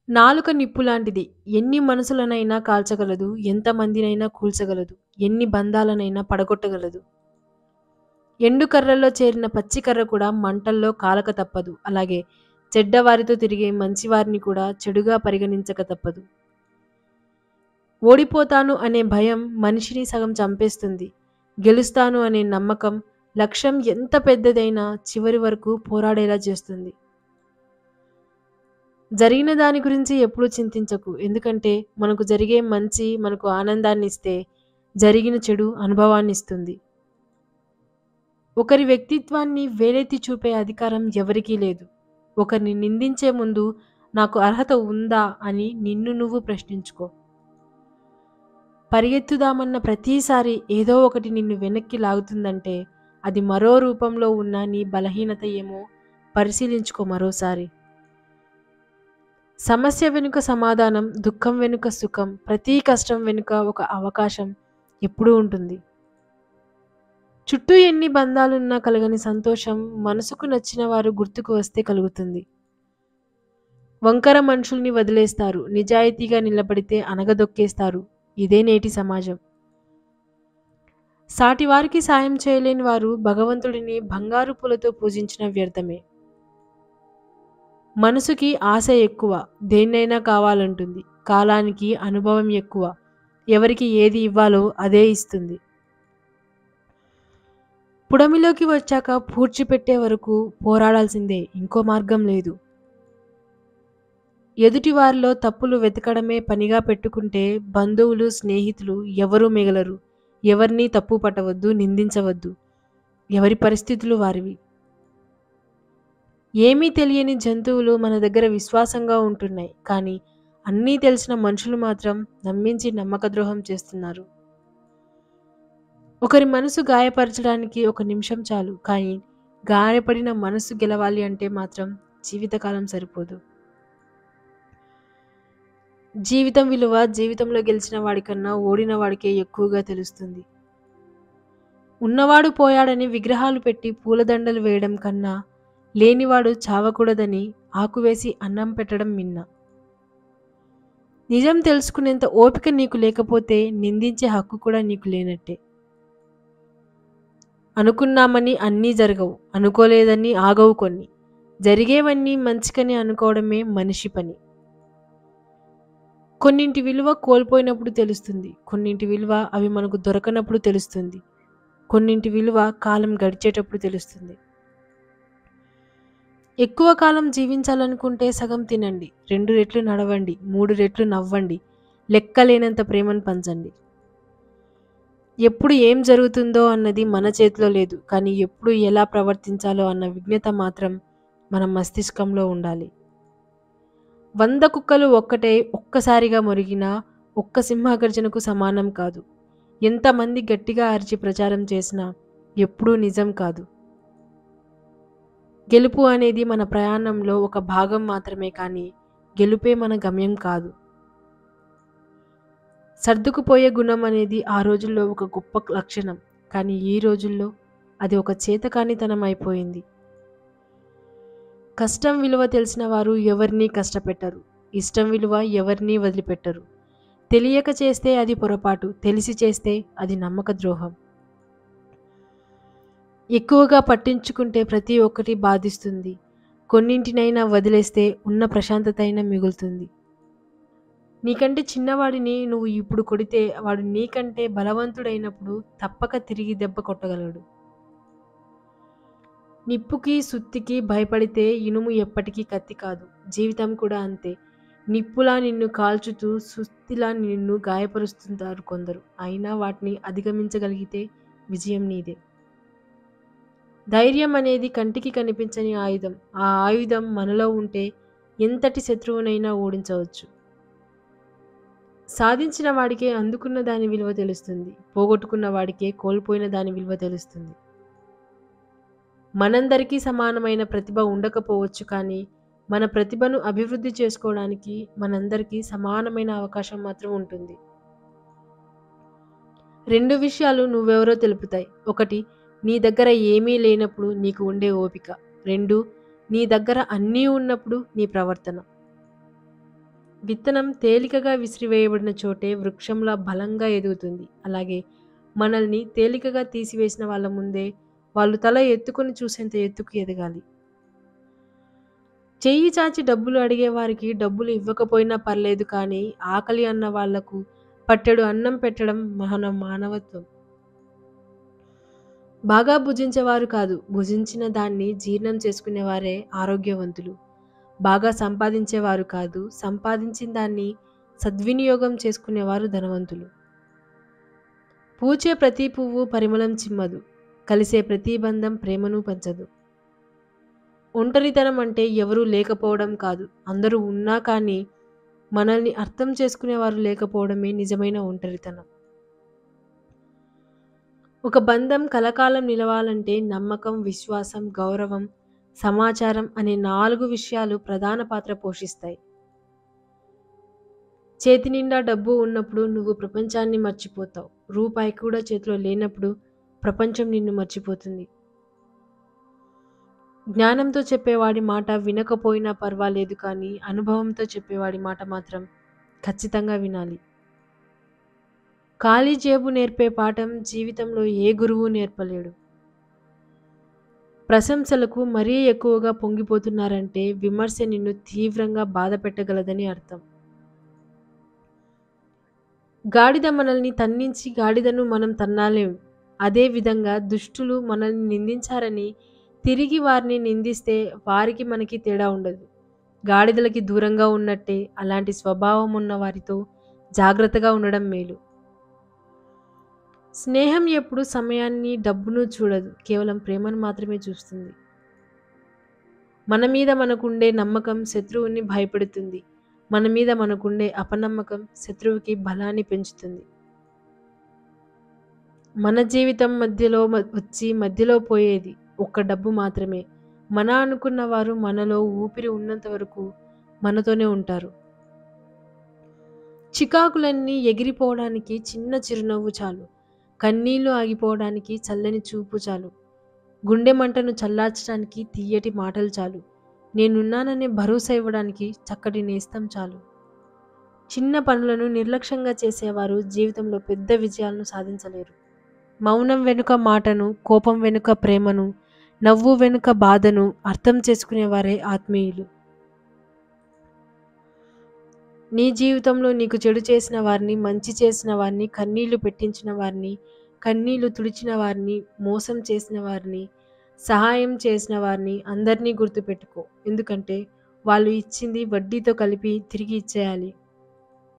నాలుక నిప్పులాంటిది. ఎన్ని మనసులనైనా కాల్చగలదు. ఎంతమందినైనా కూల్చగలదు. ఎన్ని బంధాలనైనా పడగొట్టగలదు. ఎండు కర్రల్లో చేరిన పచ్చి కర్ర కూడా మంటల్లో కాలక తప్పదు. అలాగే చెడ్డవారితో తిరిగే మంచివారిని కూడా చెడుగా పరిగణించక తప్పదు. ఓడిపోతాను అనే భయం మనిషిని సగం చంపేస్తుంది. గెలుస్తాను అనే నమ్మకం లక్ష్యం ఎంత పెద్దదైనా చివరి వరకు పోరాడేలా చేస్తుంది. జరిగిన దాని గురించి ఎప్పుడూ చింతించకు. ఎందుకంటే మనకు జరిగే మంచి మనకు ఆనందాన్నిస్తే, జరిగిన చెడు అనుభవాన్నిస్తుంది. ఒకరి వ్యక్తిత్వాన్ని వేలెత్తి చూపే అధికారం ఎవరికీ లేదు. ఒకరిని నిందించే ముందు నాకు అర్హత ఉందా అని నిన్ను నువ్వు ప్రశ్నించుకో. పరిగెత్తుదామన్న ప్రతిసారి ఏదో ఒకటి నిన్ను వెనక్కి లాగుతుందంటే అది మరో రూపంలో ఉన్న నీ బలహీనత ఏమో పరిశీలించుకో మరోసారి. సమస్య వెనుక సమాధానం, దుఃఖం వెనుక సుఖం, ప్రతి కష్టం వెనుక ఒక అవకాశం ఎప్పుడూ ఉంటుంది. చుట్టూ ఎన్ని బంధాలున్నా కలగని సంతోషం మనసుకు నచ్చిన వారు గుర్తుకు వస్తే కలుగుతుంది. వంకర మనుషుల్ని వదిలేస్తారు. నిజాయితీగా నిలబడితే అణగదొక్కేస్తారు. ఇదే నేటి సమాజం. సాటివారికి సాయం చేయలేని వారు భగవంతుడిని బంగారు పూలతో పూజించినా వ్యర్థమే. మనసుకి ఆశ ఎక్కువ. దేన్నైనా కావాలంటుంది. కాలానికి అనుభవం ఎక్కువ. ఎవరికి ఏది ఇవ్వాలో అదే ఇస్తుంది. పుడమిలోకి వచ్చాక పూడ్చిపెట్టే వరకు పోరాడాల్సిందే. ఇంకో మార్గం లేదు. ఎదుటివారిలో తప్పులు వెతకడమే పనిగా పెట్టుకుంటే బంధువులు, స్నేహితులు ఎవరూ మిగలరు. ఎవర్నీ తప్పు పట్టవద్దు. నిందించవద్దు. ఎవరి పరిస్థితులు వారివి. ఏమీ తెలియని జంతువులు మన దగ్గర విశ్వాసంగా ఉంటున్నాయి. కానీ అన్నీ తెలిసిన మనుషులు మాత్రం నమ్మించి నమ్మకద్రోహం చేస్తున్నారు. ఒకరి మనసు గాయపరచడానికి ఒక నిమిషం చాలు. కానీ గాయపడిన మనసు గెలవాలి అంటే మాత్రం జీవితకాలం సరిపోదు. జీవితం విలువ జీవితంలో గెలిచిన వాడికన్నా ఓడిన వాడికే ఎక్కువగా తెలుస్తుంది. ఉన్నవాడు పోయాడని విగ్రహాలు పెట్టి పూలదండలు వేయడం కన్నా లేనివాడు చావకూడదని ఆకువేసి అన్నం పెట్టడం మిన్న. నిజం తెలుసుకునేంత ఓపిక నీకు లేకపోతే నిందించే హక్కు కూడా నీకు లేనట్టే. అనుకున్నామని అన్నీ జరగవు. అనుకోలేదని ఆగవు కొన్ని. జరిగేవన్నీ మంచికని అనుకోవడమే మనిషి పని. కొన్నింటి విలువ కోల్పోయినప్పుడు తెలుస్తుంది. కొన్నింటి విలువ అవి మనకు దొరకనప్పుడు తెలుస్తుంది. కొన్నింటి విలువ కాలం గడిచేటప్పుడు తెలుస్తుంది. ఎక్కువ కాలం జీవించాలనుకుంటే సగం తినండి. రెండు రెట్లు నడవండి. మూడు రెట్లు నవ్వండి. లెక్కలేనంత ప్రేమను పంచండి. ఎప్పుడు ఏం జరుగుతుందో అన్నది మన చేతిలో లేదు. కానీ ఎప్పుడు ఎలా ప్రవర్తించాలో అన్న విజ్ఞత మాత్రం మన మస్తిష్కంలో ఉండాలి. వంద కుక్కలు ఒక్కటై ఒక్కసారిగా మొరిగినా ఒక్క సింహగర్జనకు సమానం కాదు. ఎంతమంది గట్టిగా అరిచి ప్రచారం చేసినా ఎప్పుడూ నిజం కాదు. గెలుపు అనేది మన ప్రయాణంలో ఒక భాగం మాత్రమే కానీ గెలుపే మన గమ్యం కాదు. సర్దుకుపోయే గుణం అనేది ఆ రోజుల్లో ఒక గొప్ప లక్షణం. కానీ ఈ రోజుల్లో అది ఒక చేతకానితనం అయిపోయింది. కష్టం విలువ తెలిసిన వారు ఎవరినీ కష్టపెట్టరు. ఇష్టం విలువ ఎవరినీ వదిలిపెట్టరు. తెలియక చేస్తే అది పొరపాటు. తెలిసి చేస్తే అది నమ్మకద్రోహం. ఎక్కువగా పట్టించుకుంటే ప్రతి ఒక్కటి బాధిస్తుంది. కొన్నింటినైనా వదిలేస్తే ఉన్న ప్రశాంతత అయినా మిగులుతుంది. నీకంటే చిన్నవాడిని నువ్వు ఇప్పుడు కొడితే వాడు నీకంటే బలవంతుడైనప్పుడు తప్పక తిరిగి దెబ్బ కొట్టగలడు. నిప్పుకి, సుత్తికి భయపడితే ఇనుము ఎప్పటికీ కత్తి కాదు. జీవితం కూడా అంతే. నిప్పులా నిన్ను కాల్చుతూ సుత్తిలా నిన్ను గాయపరుస్తుంటారు కొందరు. అయినా వాటిని అధిగమించగలిగితే విజయం నీదే. ధైర్యం అనేది కంటికి కనిపించని ఆయుధం. ఆ ఆయుధం మనలో ఉంటే ఎంతటి శత్రువునైనా ఓడించవచ్చు. సాధించిన వాడికే అందుకున్న దాని విలువ తెలుస్తుంది. పోగొట్టుకున్న వాడికే కోల్పోయిన దాని విలువ తెలుస్తుంది. మనందరికీ సమానమైన ప్రతిభ ఉండకపోవచ్చు కానీ మన ప్రతిభను అభివృద్ధి చేసుకోవడానికి మనందరికీ సమానమైన అవకాశం మాత్రం ఉంటుంది. రెండు విషయాలు నువ్వెవరో తెలుపుతాయి. ఒకటి నీ దగ్గర ఏమీ లేనప్పుడు నీకు ఉండే ఓపిక. రెండు నీ దగ్గర అన్నీ ఉన్నప్పుడు నీ ప్రవర్తన. విత్తనం తేలికగా విసిరివేయబడిన చోటే వృక్షంలా బలంగా ఎదుగుతుంది అలాగే మనల్ని తేలికగా తీసివేసిన వాళ్ళ ముందే వాళ్ళు తల ఎత్తుకొని చూసేంత ఎత్తుకు ఎదగాలి చెయ్యి చాచి డబ్బులు అడిగే వారికి డబ్బులు ఇవ్వకపోయినా పర్లేదు కానీ ఆకలి అన్న వాళ్లకు పట్టెడు అన్నం పెట్టడం మన మానవత్వం బాగా భుజించేవారు కాదు భుజించిన దాన్ని జీర్ణం చేసుకునేవారే ఆరోగ్యవంతులు బాగా సంపాదించేవారు కాదు సంపాదించిన దాన్ని సద్వినియోగం చేసుకునేవారు ధనవంతులు పూచే ప్రతి పువ్వు పరిమళం చిమ్మదు కలిసే ప్రతి బంధం ప్రేమను పంచదు ఒంటరితనం అంటే ఎవరూ లేకపోవడం కాదు అందరూ ఉన్నా కానీ మనల్ని అర్థం చేసుకునేవారు లేకపోవడమే నిజమైన ఒంటరితనం ఒక బంధం కలకాలం నిలవాలంటే నమ్మకం విశ్వాసం గౌరవం సమాచారం అనే నాలుగు విషయాలు ప్రధాన పాత్ర పోషిస్తాయి చేతి నిండా డబ్బు ఉన్నప్పుడు నువ్వు ప్రపంచాన్ని మర్చిపోతావు రూపాయి కూడా చేతిలో లేనప్పుడు ప్రపంచం నిన్ను మర్చిపోతుంది జ్ఞానంతో చెప్పేవాడి మాట వినకపోయినా పర్వాలేదు కానీ అనుభవంతో చెప్పేవాడి మాట మాత్రం ఖచ్చితంగా వినాలి ఖాళీ జేబు నేర్పే పాఠం జీవితంలో ఏ గురువు నేర్పలేడు ప్రశంసలకు మరీ ఎక్కువగా పొంగిపోతున్నారంటే విమర్శ నిన్ను తీవ్రంగా బాధ పెట్టగలదని అర్థం గాడిద మనల్ని తన్నించి గాడిదను మనం తన్నాలేం అదే విధంగా దుష్టులు మనల్ని నిందించారని తిరిగి వారిని నిందిస్తే వారికి మనకి తేడా ఉండదు గాడిదలకి దూరంగా ఉన్నట్టే అలాంటి స్వభావం ఉన్న వారితో జాగ్రత్తగా ఉండడం మేలు స్నేహం ఎప్పుడు సమయాన్ని డబ్బును చూడదు కేవలం ప్రేమను మాత్రమే చూస్తుంది మన మీద మనకుండే నమ్మకం శత్రువుని భయపెడుతుంది మన మీద మనకుండే అపనమ్మకం శత్రువుకి బలాన్ని పెంచుతుంది మన జీవితం మధ్యలో మ- వచ్చి మధ్యలో పోయేది ఒక్క డబ్బు మాత్రమే మన అనుకున్న వారు మనలో ఊపిరి ఉన్నంత వరకు మనతోనే ఉంటారు చికాకులన్నీ ఎగిరిపోవడానికి చిన్న చిరునవ్వు చాలు కన్నీళ్లు ఆగిపోవడానికి చల్లని చూపు చాలు గుండె మంటను చల్లార్చడానికి తీయటి మాటలు చాలు నేనున్నాననే భరోసా ఇవ్వడానికి చక్కటి నేస్తం చాలు చిన్న పనులను నిర్లక్ష్యంగా చేసేవారు జీవితంలో పెద్ద విజయాలను సాధించలేరు మౌనం వెనుక మాటను కోపం వెనుక ప్రేమను నవ్వు వెనుక బాధను అర్థం చేసుకునేవారే ఆత్మీయులు నీ జీవితంలో నీకు చెడు చేసిన వారిని మంచి చేసిన వారిని కన్నీళ్లు పెట్టించిన వారిని కన్నీళ్లు తుడిచిన వారిని మోసం చేసిన వారిని సహాయం చేసిన వారిని అందరినీ గుర్తుపెట్టుకో ఎందుకంటే వాళ్ళు ఇచ్చింది వడ్డీతో కలిపి తిరిగి ఇచ్చేయాలి